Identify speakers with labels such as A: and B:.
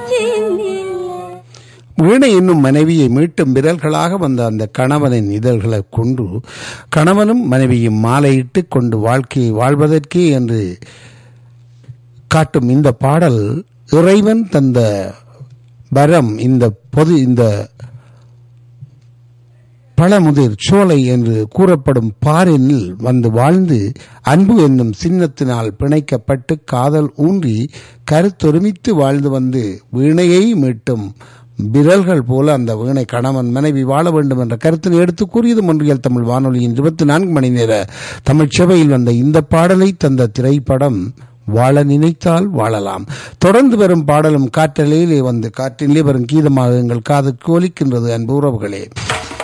A: வீணை என்னும் மனைவியை மீட்டும் விரல்களாக வந்த அந்த கணவனின் இதழ்களை கொண்டு கணவனும் மனைவியும் மாலையிட்டு கொண்டு வாழ்க்கையை வாழ்வதற்கே என்று காட்டும் இந்த பாடல் இறைவன் தந்த வரம் இந்த பொது இந்த பழமுதிர் சோலை என்று கூறப்படும் பாரினில் வந்து வாழ்ந்து அன்பு என்னும் சின்னத்தினால் பிணைக்கப்பட்டு காதல் ஊன்றி கருத்தொருமித்து வாழ்ந்து வந்து வீணையை மீட்டும் விரல்கள் போல அந்த வீணை கணவன் மனைவி வாழ வேண்டும் என்ற கருத்தினை எடுத்து கூறியது ஒன்றியல் தமிழ் வானொலியின் இருபத்தி நான்கு மணி நேர தமிழ் சேவையில் வந்த இந்த பாடலை தந்த திரைப்படம் வாழ நினைத்தால் வாழலாம் தொடர்ந்து வரும் பாடலும் காற்றலையிலே வந்து காற்றிலே வரும் கீதமாக எங்கள் காதுக்கு ஒலிக்கின்றது அன்பு உறவுகளே